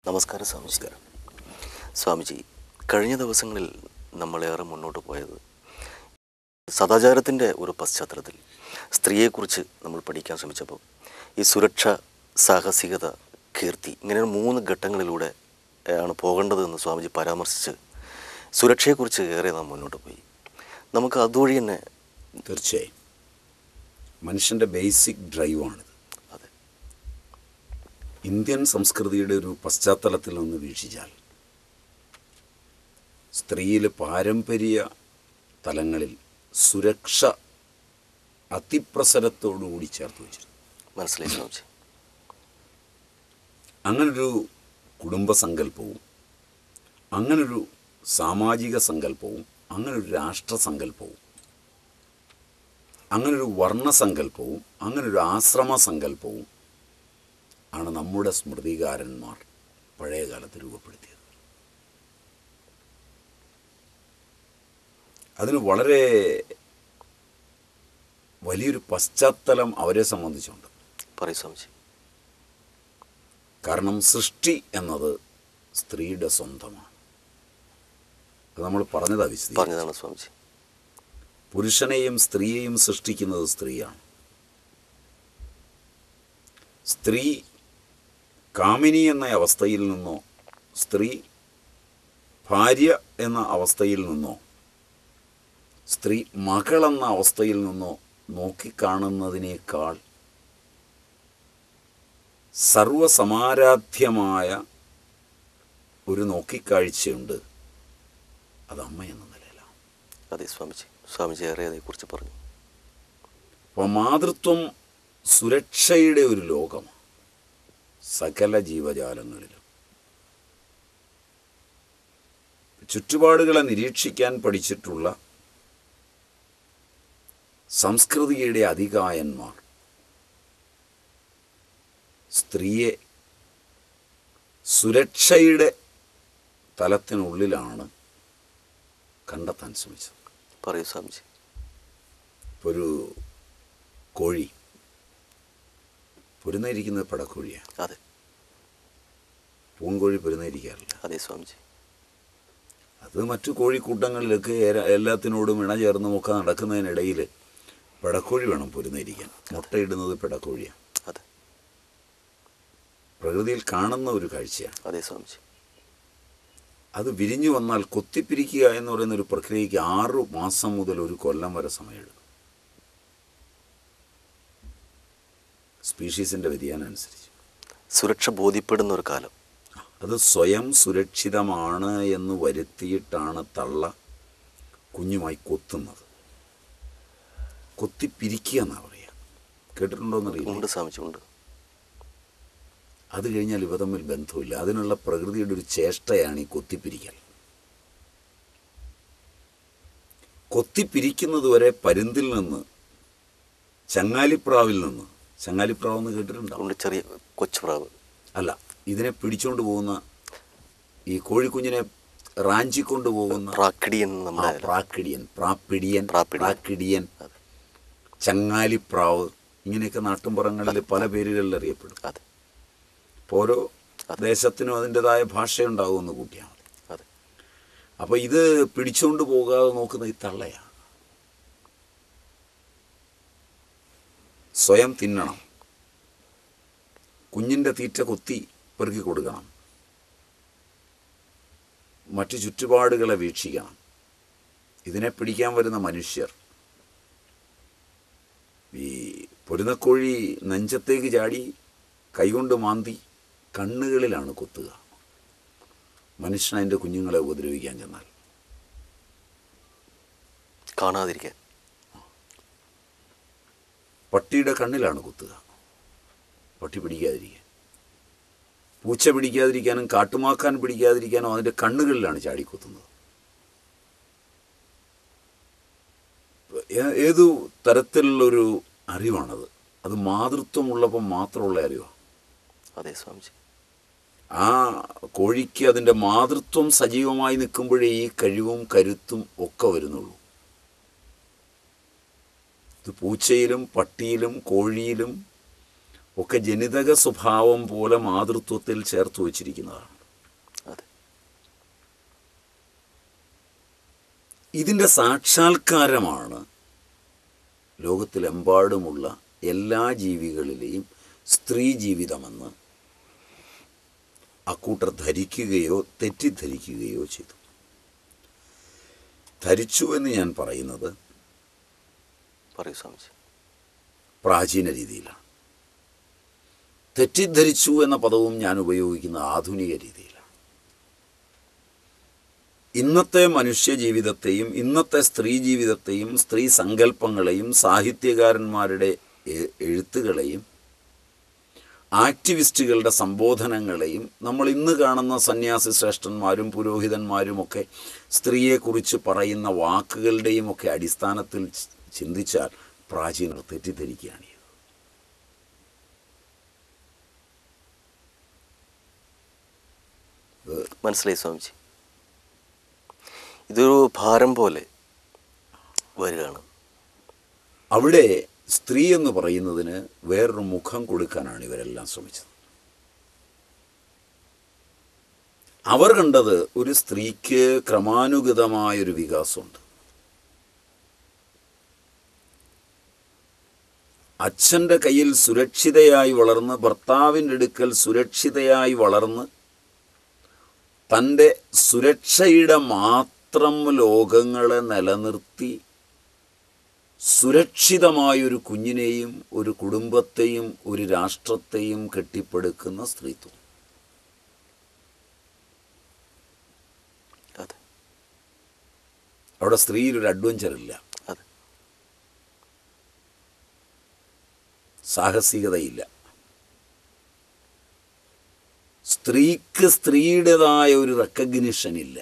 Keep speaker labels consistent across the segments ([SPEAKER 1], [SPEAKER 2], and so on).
[SPEAKER 1] നമസ്കാരം സ്വാമിജി സ്വാമിജി കഴിഞ്ഞ ദിവസങ്ങളിൽ നമ്മളേറെ മുന്നോട്ട് പോയത് സദാചാരത്തിൻ്റെ ഒരു പശ്ചാത്തലത്തിൽ സ്ത്രീയെക്കുറിച്ച് നമ്മൾ പഠിക്കാൻ ശ്രമിച്ചപ്പോൾ ഈ സുരക്ഷ സാഹസികത കീർത്തി ഇങ്ങനെ മൂന്ന് ഘട്ടങ്ങളിലൂടെ ആണ് പോകേണ്ടതെന്ന് സ്വാമിജി പരാമർശിച്ച് സുരക്ഷയെക്കുറിച്ച് ഏറെ നാം മുന്നോട്ട് പോയി നമുക്ക് അതുവഴി തന്നെ
[SPEAKER 2] തീർച്ചയായും മനുഷ്യൻ്റെ ബേസിക് ഡ്രൈവാണിത്
[SPEAKER 1] അതെ
[SPEAKER 2] ഇന്ത്യൻ സംസ്കൃതിയുടെ ഒരു പശ്ചാത്തലത്തിൽ നിന്ന് വീക്ഷിച്ചാൽ സ്ത്രീയിൽ പാരമ്പര്യ തലങ്ങളിൽ സുരക്ഷ അതിപ്രസരത്തോടുകൂടി ചേർത്ത് വെച്ചിരുന്നു
[SPEAKER 1] മനസ്സിലായി സ്വാമിജി
[SPEAKER 2] അങ്ങനൊരു കുടുംബസങ്കല്പവും അങ്ങനൊരു സാമാജിക സങ്കല്പവും അങ്ങനൊരു രാഷ്ട്രസങ്കല്പവും അങ്ങനൊരു വർണ്ണസങ്കല്പവും അങ്ങനൊരു ആശ്രമ സങ്കല്പവും ആണ് നമ്മുടെ സ്മൃതികാരന്മാർ പഴയ കാലത്ത് രൂപപ്പെടുത്തിയത് അതിന് വളരെ വലിയൊരു പശ്ചാത്തലം അവരെ സംബന്ധിച്ചുണ്ട്
[SPEAKER 1] പറയൂ സ്വാമിജി
[SPEAKER 2] കാരണം സൃഷ്ടി എന്നത് സ്ത്രീയുടെ സ്വന്തമാണ് അത് നമ്മൾ പറഞ്ഞതാ വിശദീകരിച്ചത്
[SPEAKER 1] പറഞ്ഞതാണ് സ്വാമിജി
[SPEAKER 2] പുരുഷനെയും സ്ത്രീയെയും സൃഷ്ടിക്കുന്നത് സ്ത്രീയാണ് സ്ത്രീ കാമിനി എന്ന അവസ്ഥയിൽ നിന്നോ സ്ത്രീ ഭാര്യ എന്ന അവസ്ഥയിൽ നിന്നോ സ്ത്രീ മകളെന്ന അവസ്ഥയിൽ നിന്നോ നോക്കിക്കാണുന്നതിനേക്കാൾ സർവസമാരാധ്യമായ ഒരു നോക്കിക്കാഴ്ചയുണ്ട് അത് അമ്മ എന്ന നിലയിലാണ്
[SPEAKER 1] അതെ സ്വാമിജി സ്വാമിജി ഏറെ അതേക്കുറിച്ച് പറഞ്ഞു
[SPEAKER 2] അപ്പോൾ മാതൃത്വം സുരക്ഷയുടെ ഒരു ലോകമാണ് സകല ജീവജാലങ്ങളിലും ചുറ്റുപാടുകളെ നിരീക്ഷിക്കാൻ പഠിച്ചിട്ടുള്ള സംസ്കൃതിയുടെ അധികായന്മാർ സ്ത്രീയെ സുരക്ഷയുടെ തലത്തിനുള്ളിലാണ് കണ്ടെത്താൻ ശ്രമിച്ചത്
[SPEAKER 1] പറയൂ സ്വാമിജി
[SPEAKER 2] ഇപ്പോൾ ഒരു കോഴി പൊരുന്നയിരിക്കുന്നത് പടക്കോഴിയാണ്
[SPEAKER 1] അതെ
[SPEAKER 2] പൂൺകോഴി പൊരുന്നയിരിക്കാറില്ല
[SPEAKER 1] അതെ സ്വാമിജി
[SPEAKER 2] അത് മറ്റു കോഴിക്കൂട്ടങ്ങളിലൊക്കെ ഏര- എല്ലാത്തിനോടും ഇണ ചേർന്നും ഒക്കെ നടക്കുന്നതിനിടയിൽ പിടക്കോഴി വേണം പൊരുന്നയിരിക്കാൻ മുട്ടയിടുന്നത് പിടക്കോഴിയാണ്
[SPEAKER 1] അതെ
[SPEAKER 2] പ്രകൃതിയിൽ കാണുന്ന ഒരു കാഴ്ചയാണ്
[SPEAKER 1] അതെ സ്വാമിജി
[SPEAKER 2] അത് വിരിഞ്ഞു വന്നാൽ കൊത്തിപ്പിരിക്കുക എന്ന് പറയുന്ന ഒരു പ്രക്രിയയ്ക്ക് ആറു മാസം മുതൽ ഒരു കൊല്ലം വരെ സമയമെടുക്കും സ്പീഷീസിൻ്റെ വ്യതിയാനം അനുസരിച്ച്
[SPEAKER 1] സുരക്ഷ ബോധ്യപ്പെടുന്ന ഒരു കാലം
[SPEAKER 2] അത് സ്വയം സുരക്ഷിതമാണ് എന്ന് വരുത്തിയിട്ടാണ് തള്ള കുഞ്ഞുമായി കൊത്തുന്നത് കൊത്തിപ്പിരിക്കുക എന്നാ പറയുക കേട്ടിട്ടുണ്ടോയെന്നറിയില്ല
[SPEAKER 1] ഉണ്ട് സ്വാമിജി ഉണ്ട്
[SPEAKER 2] അത് കഴിഞ്ഞാൽ ഇവ തമ്മിൽ ബന്ധമില്ല അതിനുള്ള പ്രകൃതിയുടെ ഒരു ചേഷ്ടയാണ് ഈ കൊത്തിപ്പിരിക്കൽ കൊത്തിപ്പിരിക്കുന്നത് വരെ പരുന്തിൽ നിന്ന് ചങ്ങാലിപ്രാവിൽ നിന്ന് ചങ്ങാലിപ്രാവ് എന്ന് കേട്ടിട്ടുണ്ടാവും
[SPEAKER 1] ഉണ്ട് ചെറിയ കൊച്ചുപ്രാവ്
[SPEAKER 2] അല്ല ഇതിനെ പിടിച്ചുകൊണ്ട് പോകുന്ന ഈ കോഴിക്കുഞ്ഞിനെ റാഞ്ചിക്കൊണ്ട് പോകുന്ന
[SPEAKER 1] പ്രാക്കിടിയൻ
[SPEAKER 2] ആ,
[SPEAKER 1] നമ്മുടെ
[SPEAKER 2] പ്രാക്കിടിയൻ പ്രാപ്പിടിയൻ
[SPEAKER 1] പ്രാപ്പിടിയൻ.
[SPEAKER 2] പ്രാക്കിടിയൻ
[SPEAKER 1] അതെ
[SPEAKER 2] ചങ്ങാലിപ്രാവ് ഇങ്ങനെയൊക്കെ നാട്ടിൻപുറങ്ങളിൽ പല പേരുകളിൽ അറിയപ്പെടും
[SPEAKER 1] അതെ
[SPEAKER 2] അപ്പോൾ ഓരോ ദേശത്തിനും അതിൻ്റെതായ ഭാഷയുണ്ടാകുമെന്ന് കൂട്ടിയാൽ മതി
[SPEAKER 1] അതെ
[SPEAKER 2] അപ്പോൾ ഇത് പിടിച്ചുകൊണ്ട് പോകാതെ നോക്കുന്ന ഈ തള്ളയാണ് സ്വയം തിന്നണം കുഞ്ഞിൻ്റെ തീറ്റ കൊത്തി പെറുക്കി കൊടുക്കണം മറ്റു ചുറ്റുപാടുകളെ വീക്ഷിക്കണം ഇതിനെ പിടിക്കാൻ വരുന്ന മനുഷ്യർ ഈ പൊരുന്നക്കോഴി നെഞ്ചത്തേക്ക് ചാടി കൈകൊണ്ട് മാന്തി കണ്ണുകളിലാണ് കൊത്തുക മനുഷ്യൻ അതിൻ്റെ കുഞ്ഞുങ്ങളെ ഉപദ്രവിക്കാൻ ചെന്നാൽ
[SPEAKER 1] കാണാതിരിക്കാൻ
[SPEAKER 2] പട്ടിയുടെ കണ്ണിലാണ് കുത്തുക പട്ടി പിടിക്കാതിരിക്കാൻ പൂച്ച പിടിക്കാതിരിക്കാനും കാട്ടുമാക്കാൻ പിടിക്കാതിരിക്കാനും അതിൻ്റെ കണ്ണുകളിലാണ് ചാടിക്കുത്തുന്നത് ഏ- ഏതു തരത്തിലുള്ളൊരു അറിവാണത് അത് മാതൃത്വമുള്ളപ്പോൾ മാത്രമുള്ള അറിവാണ്
[SPEAKER 1] അതെ സ്വാമിജി
[SPEAKER 2] ആ കോഴിക്ക് അതിൻ്റെ മാതൃത്വം സജീവമായി നിൽക്കുമ്പോഴേ ഈ കഴിവും കരുത്തും ഒക്കെ വരുന്നുള്ളൂ ഇത് പൂച്ചയിലും പട്ടിയിലും കോഴിയിലും ഒക്കെ ജനിതക സ്വഭാവം പോലെ മാതൃത്വത്തിൽ ചേർത്ത് വച്ചിരിക്കുന്നതാണ് ഇതിൻ്റെ സാക്ഷാത്കാരമാണ് ലോകത്തിലെമ്പാടുമുള്ള എല്ലാ ജീവികളിലെയും സ്ത്രീ ജീവിതമെന്ന് അക്കൂട്ടർ ധരിക്കുകയോ തെറ്റിദ്ധരിക്കുകയോ ചെയ്തു ധരിച്ചു എന്ന് ഞാൻ പറയുന്നത്
[SPEAKER 1] പറയൂ സ്വാമിജി
[SPEAKER 2] പ്രാചീന രീതിയിലാണ് തെറ്റിദ്ധരിച്ചു എന്ന പദവും ഞാൻ ഉപയോഗിക്കുന്ന ആധുനിക രീതിയിലാണ് ഇന്നത്തെ മനുഷ്യ ജീവിതത്തെയും ഇന്നത്തെ സ്ത്രീ ജീവിതത്തെയും സ്ത്രീ സങ്കല്പങ്ങളെയും സാഹിത്യകാരന്മാരുടെ എ- എഴുത്തുകളെയും ആക്ടിവിസ്റ്റുകളുടെ സംബോധനങ്ങളെയും നമ്മൾ ഇന്ന് കാണുന്ന സന്യാസി ശ്രേഷ്ഠന്മാരും പുരോഹിതന്മാരുമൊക്കെ സ്ത്രീയെക്കുറിച്ച് പറയുന്ന വാക്കുകളുടെയും ഒക്കെ അടിസ്ഥാനത്തിൽ ചി- ചിന്തിച്ചാൽ പ്രാചീനർ തെറ്റിദ്ധരിക്കുകയാണ് ചെയ്തത്
[SPEAKER 1] മനസ്സിലായി സ്വാമിജി ഇതൊരു ഭാരം പോലെ വരികയാണ്
[SPEAKER 2] അവിടെ സ്ത്രീ എന്ന് പറയുന്നതിന് വേറൊരു മുഖം കൊടുക്കാനാണ് ഇവരെല്ലാം ശ്രമിച്ചത് അവർ കണ്ടത് ഒരു സ്ത്രീക്ക് ക്രമാനുഗതമായൊരു വികാസമുണ്ട് അച്ഛൻ്റെ കയ്യിൽ സുരക്ഷിതയായി വളർന്ന് ഭർത്താവിൻ്റെ അടുക്കൽ സുരക്ഷിതയായി വളർന്ന് തൻ്റെ സുരക്ഷയുടെ മാത്രം ലോകങ്ങളെ നിലനിർത്തി സുരക്ഷിതമായൊരു കുഞ്ഞിനെയും ഒരു കുടുംബത്തെയും ഒരു രാഷ്ട്രത്തെയും കെട്ടിപ്പടുക്കുന്ന സ്ത്രീത്വം
[SPEAKER 1] അതെ
[SPEAKER 2] അവിടെ സ്ത്രീയിൽ ഒരു അഡ്വഞ്ചർ ഇല്ല
[SPEAKER 1] അതെ
[SPEAKER 2] സാഹസികതയില്ല സ്ത്രീക്ക് സ്ത്രീയുടേതായ ഒരു റെക്കഗ്നിഷൻ ഇല്ല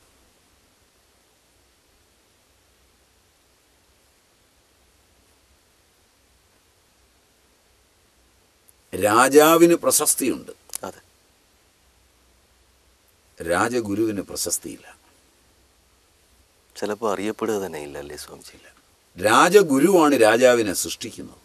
[SPEAKER 2] രാജാവിന് പ്രശസ്തിയുണ്ട്
[SPEAKER 1] അതെ
[SPEAKER 2] രാജഗുരുവിന് പ്രശസ്തിയില്ല
[SPEAKER 1] ചിലപ്പോൾ അറിയപ്പെടുക തന്നെ ഇല്ല അല്ലേ സ്വാമിജി
[SPEAKER 2] രാജഗുരുവാണ് രാജാവിനെ സൃഷ്ടിക്കുന്നത്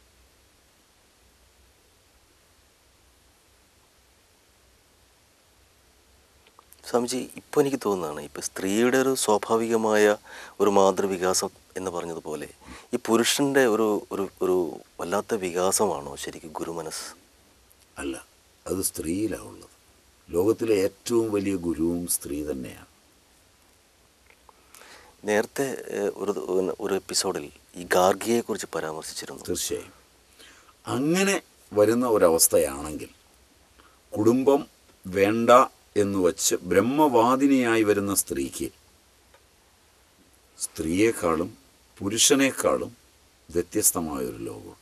[SPEAKER 1] സ്വാമിജി ഇപ്പോൾ എനിക്ക് തോന്നുന്നതാണ് ഇപ്പോൾ സ്ത്രീയുടെ ഒരു സ്വാഭാവികമായ ഒരു മാതൃവികാസം എന്ന് പറഞ്ഞതുപോലെ ഈ പുരുഷൻ്റെ ഒരു ഒരു ഒരു വല്ലാത്ത വികാസമാണോ ശരിക്കും ഗുരുമനസ്
[SPEAKER 2] അല്ല അത് സ്ത്രീയിലാണ് ഉള്ളത് ലോകത്തിലെ ഏറ്റവും വലിയ ഗുരുവും സ്ത്രീ തന്നെയാണ്
[SPEAKER 1] നേരത്തെ ഏഹ്, ഒരു ഒരു എപ്പിസോഡിൽ ഈ ഗാർഗിയെക്കുറിച്ച് പരാമർശിച്ചിരുന്നു
[SPEAKER 2] തീർച്ചയായും അങ്ങനെ വരുന്ന ഒരവസ്ഥയാണെങ്കിൽ കുടുംബം വേണ്ട എന്ന് വച്ച് ബ്രഹ്മവാദിനിയായി വരുന്ന സ്ത്രീക്ക് സ്ത്രീയെക്കാളും പുരുഷനേക്കാളും വ്യത്യസ്തമായൊരു ലോകമുണ്ട്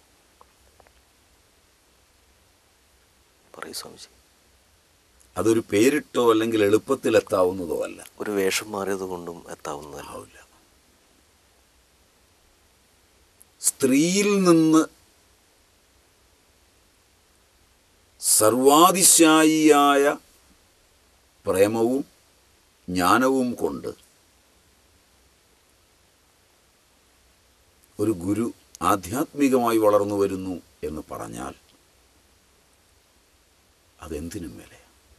[SPEAKER 1] പറയൂ സ്വാമിജി
[SPEAKER 2] അതൊരു പേരിട്ടോ അല്ലെങ്കിൽ എളുപ്പത്തിലെത്താവുന്നതോ അല്ല
[SPEAKER 1] ഒരു വേഷം മാറിയത് കൊണ്ടും എത്താവുന്നതല്ല
[SPEAKER 2] ആവില്ല സ്ത്രീയിൽ നിന്ന് സർവാതിശായിയായ പ്രേമവും ജ്ഞാനവും കൊണ്ട് ഒരു ഗുരു ആധ്യാത്മികമായി വളർന്നു വരുന്നു എന്ന് പറഞ്ഞാൽ അതെന്തിനും മേലെ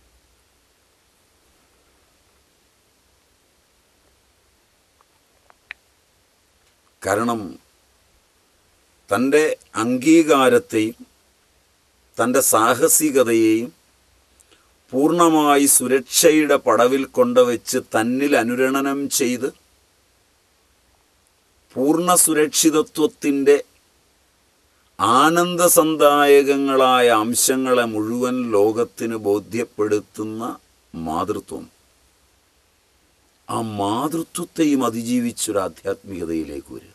[SPEAKER 2] കാരണം തൻ്റെ അംഗീകാരത്തെയും തൻ്റെ സാഹസികതയെയും പൂർണ്ണമായി സുരക്ഷയുടെ പടവിൽ കൊണ്ടുവച്ച് തന്നിൽ അനുരണനം ചെയ്ത് പൂർണ്ണ സുരക്ഷിതത്വത്തിൻ്റെ ആനന്ദസന്ദായകങ്ങളായ അംശങ്ങളെ മുഴുവൻ ലോകത്തിന് ബോധ്യപ്പെടുത്തുന്ന മാതൃത്വം ആ മാതൃത്വത്തെയും അതിജീവിച്ചൊരു ആധ്യാത്മികതയിലേക്ക് വരിക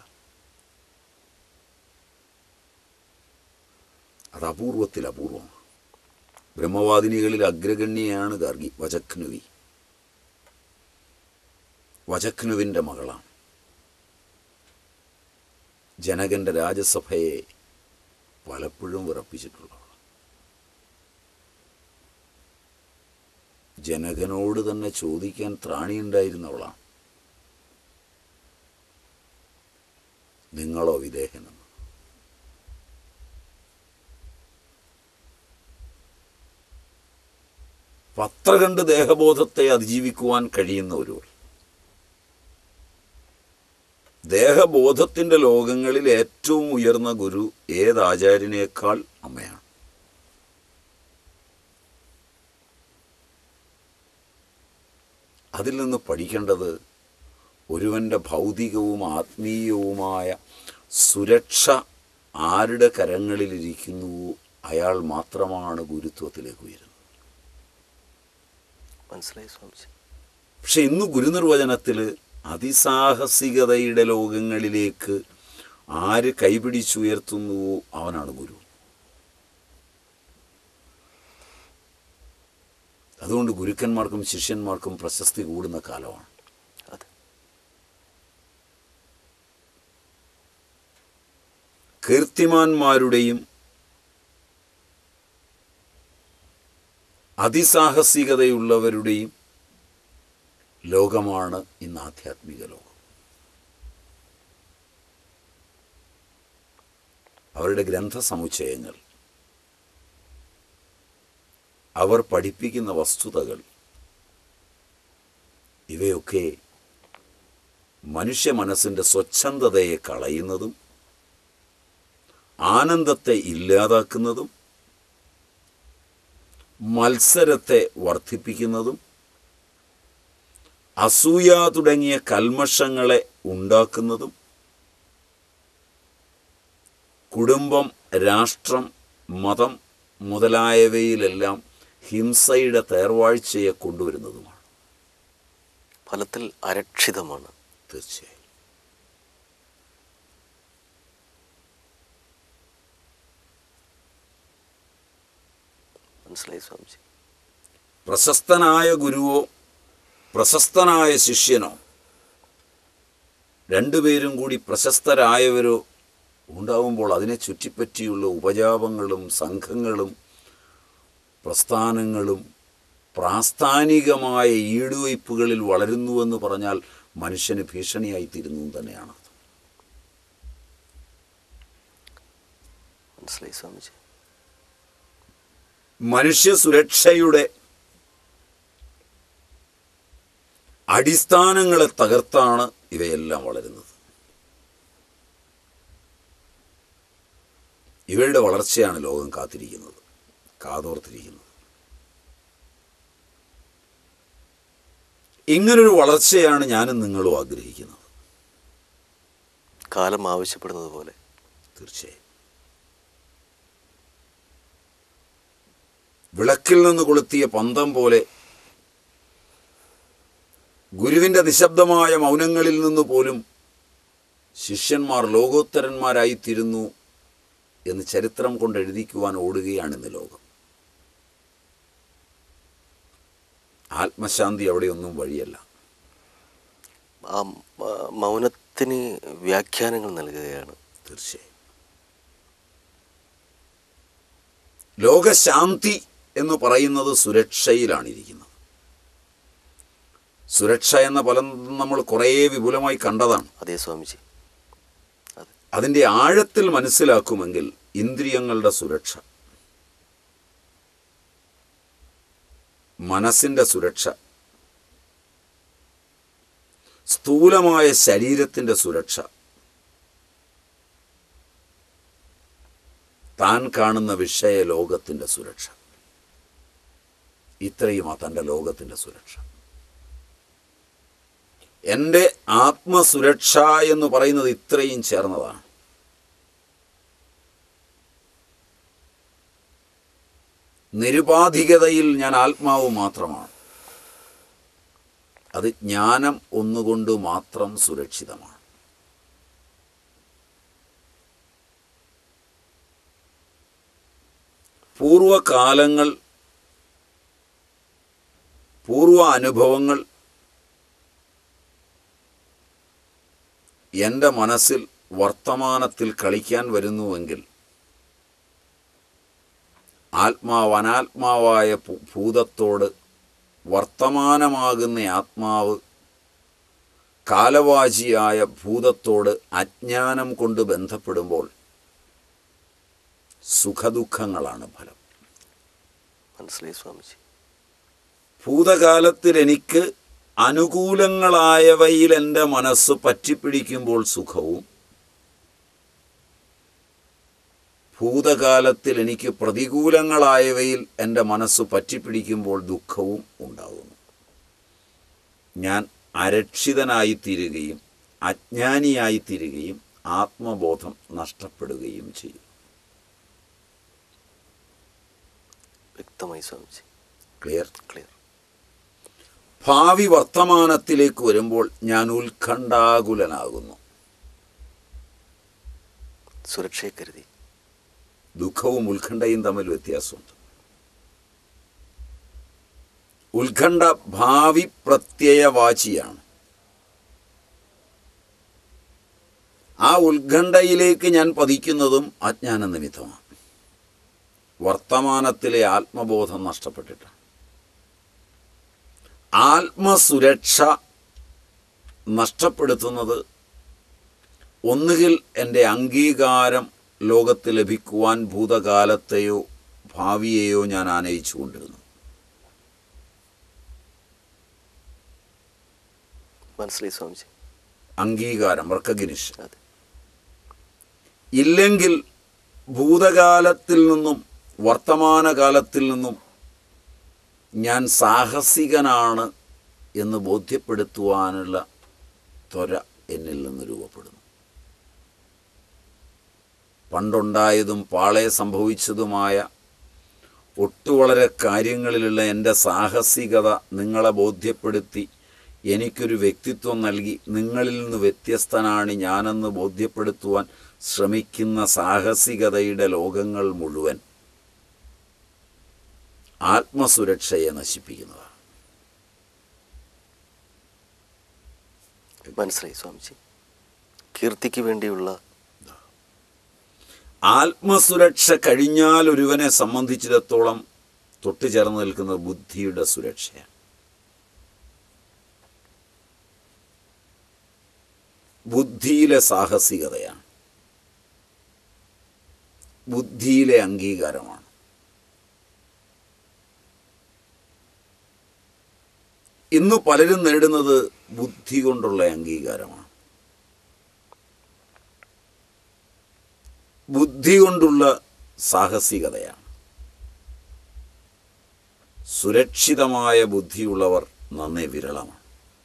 [SPEAKER 2] അത് അപൂർവത്തിൽ അപൂർവമാണ് ബ്രഹ്മവാദിനികളിൽ അഗ്രഗണ്യയാണ് ഗാർഗി വചക്നുവി വചക്നുവിൻ്റെ മകളാണ് ജനകന്റെ രാജസഭയെ പലപ്പോഴും വിറപ്പിച്ചിട്ടുള്ളവൾ ജനകനോട് തന്നെ ചോദിക്കാൻ ത്രാണിയുണ്ടായിരുന്നവളാണ് നിങ്ങളോ വിദേഹനെന്ന് പത്ര കണ്ട് ദേഹബോധത്തെ അതിജീവിക്കുവാൻ കഴിയുന്ന ഒരുവൾ ദേഹബോധത്തിൻ്റെ ലോകങ്ങളിൽ ഏറ്റവും ഉയർന്ന ഗുരു ഏത് ആചാര്യനേക്കാൾ അമ്മയാണ് അതിൽ നിന്ന് പഠിക്കേണ്ടത് ഒരുവൻ്റെ ഭൗതികവും ആത്മീയവുമായ സുരക്ഷ ആരുടെ കരങ്ങളിലിരിക്കുന്നുവോ അയാൾ മാത്രമാണ് ഗുരുത്വത്തിലേക്ക് ഉയരുന്നത്
[SPEAKER 1] മനസ്സിലായി സ്വാമിജി
[SPEAKER 2] പക്ഷെ ഇന്ന് ഗുരുനിർവചനത്തിൽ അതിസാഹസികതയുടെ ലോകങ്ങളിലേക്ക് ആര് കൈപിടിച്ചുയർത്തുന്നുവോ അവനാണ് ഗുരു അതുകൊണ്ട് ഗുരുക്കന്മാർക്കും ശിഷ്യന്മാർക്കും പ്രശസ്തി കൂടുന്ന കാലമാണ്
[SPEAKER 1] അതെ
[SPEAKER 2] കീർത്തിമാന്മാരുടെയും അതിസാഹസികതയുള്ളവരുടെയും ലോകമാണ് ഇന്ന് ആധ്യാത്മിക ലോകം അവരുടെ ഗ്രന്ഥസമുച്ചയങ്ങൾ അവർ പഠിപ്പിക്കുന്ന വസ്തുതകൾ ഇവയൊക്കെ മനുഷ്യ മനസ്സിൻ്റെ സ്വച്ഛന്തതയെ കളയുന്നതും ആനന്ദത്തെ ഇല്ലാതാക്കുന്നതും മത്സരത്തെ വർദ്ധിപ്പിക്കുന്നതും അസൂയ തുടങ്ങിയ കൽമഷങ്ങളെ ഉണ്ടാക്കുന്നതും കുടുംബം രാഷ്ട്രം മതം മുതലായവയിലെല്ലാം ഹിംസയുടെ തേർവാഴ്ചയെ കൊണ്ടുവരുന്നതുമാണ്
[SPEAKER 1] ഫലത്തിൽ അരക്ഷിതമാണ്
[SPEAKER 2] തീർച്ചയായും
[SPEAKER 1] മനസ്സിലായി സ്വാമിജി
[SPEAKER 2] പ്രശസ്തനായ ഗുരുവോ പ്രശസ്തനായ ശിഷ്യനോ രണ്ടുപേരും കൂടി പ്രശസ്തരായവരോ ഉണ്ടാവുമ്പോൾ അതിനെ ചുറ്റിപ്പറ്റിയുള്ള ഉപജാപങ്ങളും സംഘങ്ങളും പ്രസ്ഥാനങ്ങളും പ്രാസ്ഥാനികമായ ഈടുവയ്പ്പുകളിൽ വളരുന്നുവെന്ന് പറഞ്ഞാൽ മനുഷ്യന് ഭീഷണിയായിത്തീരുന്നു തന്നെയാണ്
[SPEAKER 1] മനസ്സിലായി സ്വാമിജി
[SPEAKER 2] മനുഷ്യ സുരക്ഷയുടെ അടിസ്ഥാനങ്ങളെ തകർത്താണ് ഇവയെല്ലാം വളരുന്നത് ഇവയുടെ വളർച്ചയാണ് ലോകം കാത്തിരിക്കുന്നത് കാതോർത്തിരിക്കുന്നത് ഇങ്ങനൊരു വളർച്ചയാണ് ഞാനും നിങ്ങളും ആഗ്രഹിക്കുന്നത്
[SPEAKER 1] കാലം ആവശ്യപ്പെടുന്നത് പോലെ
[SPEAKER 2] തീർച്ചയായും വിളക്കിൽ നിന്ന് കൊളുത്തിയ പന്തം പോലെ ഗുരുവിൻ്റെ നിശബ്ദമായ മൗനങ്ങളിൽ നിന്ന് പോലും ശിഷ്യന്മാർ ലോകോത്തരന്മാരായിത്തീരുന്നു എന്ന് ചരിത്രം കൊണ്ട് എഴുതിക്കുവാൻ ഓടുകയാണ് ഇന്ന് ലോകം ആത്മശാന്തി അവിടെയൊന്നും വഴിയല്ല
[SPEAKER 1] ആ മ- മൗനത്തിന് വ്യാഖ്യാനങ്ങൾ നൽകുകയാണ്
[SPEAKER 2] തീർച്ചയായും ലോകശാന്തി എന്ന് പറയുന്നത് സുരക്ഷയിലാണ് ഇരിക്കുന്നത് സുരക്ഷ എന്ന പദം നമ്മൾ കുറേ വിപുലമായി കണ്ടതാണ്
[SPEAKER 1] അതേ സ്വാമിജി അതെ
[SPEAKER 2] അതിൻ്റെ ആഴത്തിൽ മനസ്സിലാക്കുമെങ്കിൽ ഇന്ദ്രിയങ്ങളുടെ സുരക്ഷ മനസ്സിൻ്റെ സുരക്ഷ സ്ഥൂലമായ ശരീരത്തിൻ്റെ സുരക്ഷ താൻ കാണുന്ന വിഷയ ലോകത്തിൻ്റെ സുരക്ഷ ഇത്രയുമാ തൻ്റെ ലോകത്തിൻ്റെ സുരക്ഷ എൻ്റെ ആത്മസുരക്ഷ എന്ന് പറയുന്നത് ഇത്രയും ചേർന്നതാണ് നിരുപാധികതയിൽ ഞാൻ ആത്മാവ് മാത്രമാണ് അത് ജ്ഞാനം ഒന്നുകൊണ്ട് മാത്രം സുരക്ഷിതമാണ് പൂർവകാലങ്ങൾ പൂർവ അനുഭവങ്ങൾ എൻ്റെ മനസ്സിൽ വർത്തമാനത്തിൽ കളിക്കാൻ വരുന്നുവെങ്കിൽ ആത്മാവ് അനാത്മാവായ ഭൂ- ഭൂതത്തോട് വർത്തമാനമാകുന്ന ആത്മാവ് കാലവാചിയായ ഭൂതത്തോട് അജ്ഞാനം കൊണ്ട് ബന്ധപ്പെടുമ്പോൾ സുഖദുഃഖങ്ങളാണ് ഫലം
[SPEAKER 1] മനസ്സിലായി സ്വാമിജി
[SPEAKER 2] ഭൂതകാലത്തിൽ എനിക്ക് അനുകൂലങ്ങളായവയിൽ എൻ്റെ മനസ്സ് പറ്റിപ്പിടിക്കുമ്പോൾ സുഖവും ഭൂതകാലത്തിൽ എനിക്ക് പ്രതികൂലങ്ങളായവയിൽ എൻ്റെ മനസ്സ് പറ്റിപ്പിടിക്കുമ്പോൾ ദുഃഖവും ഉണ്ടാകുന്നു ഞാൻ അരക്ഷിതനായിത്തീരുകയും അജ്ഞാനിയായിത്തീരുകയും ആത്മബോധം നഷ്ടപ്പെടുകയും ചെയ്യും
[SPEAKER 1] വ്യക്തമായി സ്വാമിജി
[SPEAKER 2] ക്ലിയർ
[SPEAKER 1] ക്ലിയർ
[SPEAKER 2] ഭാവി വർത്തമാനത്തിലേക്ക് വരുമ്പോൾ ഞാൻ ഉത്കണ്ഠാകുലനാകുന്നു
[SPEAKER 1] സുരക്ഷയെ കരുതി
[SPEAKER 2] ദുഃഖവും ഉത്കണ്ഠയും തമ്മിൽ വ്യത്യാസമുണ്ട് ഉത്കണ്ഠ ഭാവി പ്രത്യയവാചിയാണ് ആ ഉത്കണ്ഠയിലേക്ക് ഞാൻ പതിക്കുന്നതും അജ്ഞാന നിമിത്തമാണ് വർത്തമാനത്തിലെ ആത്മബോധം നഷ്ടപ്പെട്ടിട്ടാണ് ആത്മസുരക്ഷ നഷ്ടപ്പെടുത്തുന്നത് ഒന്നുകിൽ എൻ്റെ അംഗീകാരം ലോകത്ത് ലഭിക്കുവാൻ ഭൂതകാലത്തെയോ ഭാവിയെയോ ഞാൻ ആനയിച്ചു കൊണ്ടിരുന്നു
[SPEAKER 1] മനസ്സിലായി സ്വാമിജി
[SPEAKER 2] അംഗീകാരം റെക്കഗ്നിഷൻ
[SPEAKER 1] അതെ
[SPEAKER 2] ഇല്ലെങ്കിൽ ഭൂതകാലത്തിൽ നിന്നും വർത്തമാനകാലത്തിൽ നിന്നും ഞാൻ സാഹസികനാണ് എന്ന് ബോധ്യപ്പെടുത്തുവാനുള്ള ത്വര എന്നിൽ നിന്ന് രൂപപ്പെടുന്നു പണ്ടുണ്ടായതും പാളെ സംഭവിച്ചതുമായ ഒട്ടുവളരെ കാര്യങ്ങളിലുള്ള എൻ്റെ സാഹസികത നിങ്ങളെ ബോധ്യപ്പെടുത്തി എനിക്കൊരു വ്യക്തിത്വം നൽകി നിങ്ങളിൽ നിന്ന് വ്യത്യസ്തനാണ് ഞാനെന്ന് ബോധ്യപ്പെടുത്തുവാൻ ശ്രമിക്കുന്ന സാഹസികതയുടെ ലോകങ്ങൾ മുഴുവൻ ആത്മസുരക്ഷയെ നശിപ്പിക്കുന്നതാണ്
[SPEAKER 1] മനസ്സിലായി സ്വാമിജി കീർത്തിക്ക് വേണ്ടിയുള്ള
[SPEAKER 2] ആത്മസുരക്ഷ കഴിഞ്ഞാൽ ഒരുവനെ സംബന്ധിച്ചിടത്തോളം തൊട്ടുചേർന്ന് നിൽക്കുന്നത് ബുദ്ധിയുടെ സുരക്ഷയാണ് ബുദ്ധിയിലെ സാഹസികതയാണ് ബുദ്ധിയിലെ അംഗീകാരമാണ് ഇന്ന് പലരും നേടുന്നത് ബുദ്ധി കൊണ്ടുള്ള അംഗീകാരമാണ് ബുദ്ധി കൊണ്ടുള്ള സാഹസികതയാണ് സുരക്ഷിതമായ ബുദ്ധിയുള്ളവർ നന്നേ വിരളമാണ്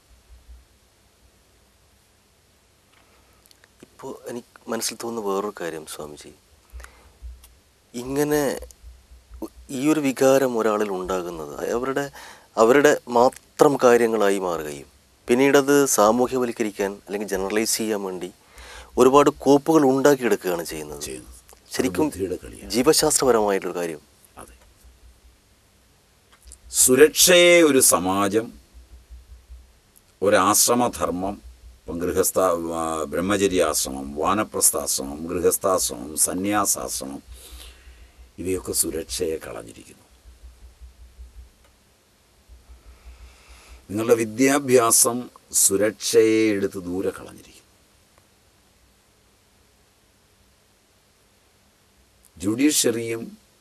[SPEAKER 1] ഇപ്പോൾ എനിക്ക് മനസ്സിൽ തോന്നുന്ന വേറൊരു കാര്യം സ്വാമിജി ഇങ്ങനെ ഈ ഒരു വികാരം ഒരാളിൽ ഉണ്ടാകുന്നത് അവരുടെ അവരുടെ മാത്രം കാര്യങ്ങളായി മാറുകയും പിന്നീടത് സാമൂഹ്യവൽക്കരിക്കാൻ അല്ലെങ്കിൽ ജനറലൈസ് ചെയ്യാൻ വേണ്ടി ഒരുപാട് കോപ്പുകൾ ഉണ്ടാക്കിയെടുക്കുകയാണ് ചെയ്യുന്നത്
[SPEAKER 2] ചെയ്യുന്നത്.
[SPEAKER 1] ശരിക്കും
[SPEAKER 2] അത് ബുദ്ധിയുടെ കളിയാണ്.
[SPEAKER 1] ജീവശാസ്ത്രപരമായിട്ടൊരു കാര്യം
[SPEAKER 2] അതെ സുരക്ഷയെ ഒരു സമാജം ഒരാശ്രമധർമ്മം ഇപ്പം ഗൃഹസ്ഥ ആ, ബ്രഹ്മചര്യാശ്രമം വാനപ്രസ്ഥാശ്രമം ഗൃഹസ്ഥാശ്രമം സന്യാസാശ്രമം ഇവയൊക്കെ സുരക്ഷയെ കളഞ്ഞിരിക്കുന്നു നിങ്ങളുടെ വിദ്യാഭ്യാസം സുരക്ഷയെ എടുത്ത് ദൂരെ കളഞ്ഞിരിക്കുന്നു ജുഡീഷ്യറിയും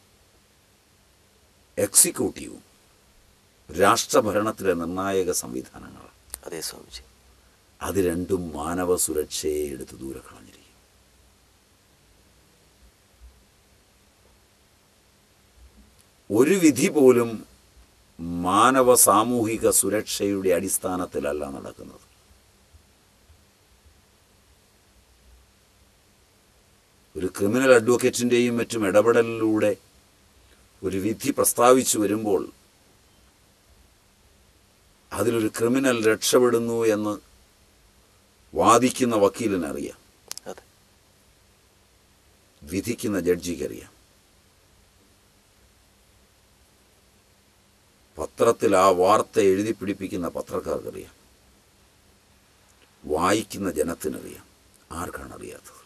[SPEAKER 2] എക്സിക്യൂട്ടീവും രാഷ്ട്രഭരണത്തിലെ നിർണായക സംവിധാനങ്ങളാണ്
[SPEAKER 1] അതേ സ്വാമിജി
[SPEAKER 2] അത് രണ്ടും മാനവ സുരക്ഷയെ എടുത്ത് ദൂരെ കളഞ്ഞിരിക്കും ഒരു വിധി പോലും മാനവ സാമൂഹിക സുരക്ഷയുടെ അടിസ്ഥാനത്തിലല്ല നടക്കുന്നത് ഒരു ക്രിമിനൽ അഡ്വക്കേറ്റിൻ്റെയും മറ്റും ഇടപെടലിലൂടെ ഒരു വിധി പ്രസ്താവിച്ചു വരുമ്പോൾ അതിലൊരു ക്രിമിനൽ രക്ഷപ്പെടുന്നു എന്ന് വാദിക്കുന്ന വക്കീലിനറിയാം
[SPEAKER 1] അതെ
[SPEAKER 2] വിധിക്കുന്ന ജഡ്ജിക്കറിയാം പത്രത്തിൽ ആ വാർത്ത എഴുതി പിടിപ്പിക്കുന്ന പത്രക്കാർക്കറിയാം വായിക്കുന്ന ജനത്തിനറിയാം ആർക്കാണ് അറിയാത്തത്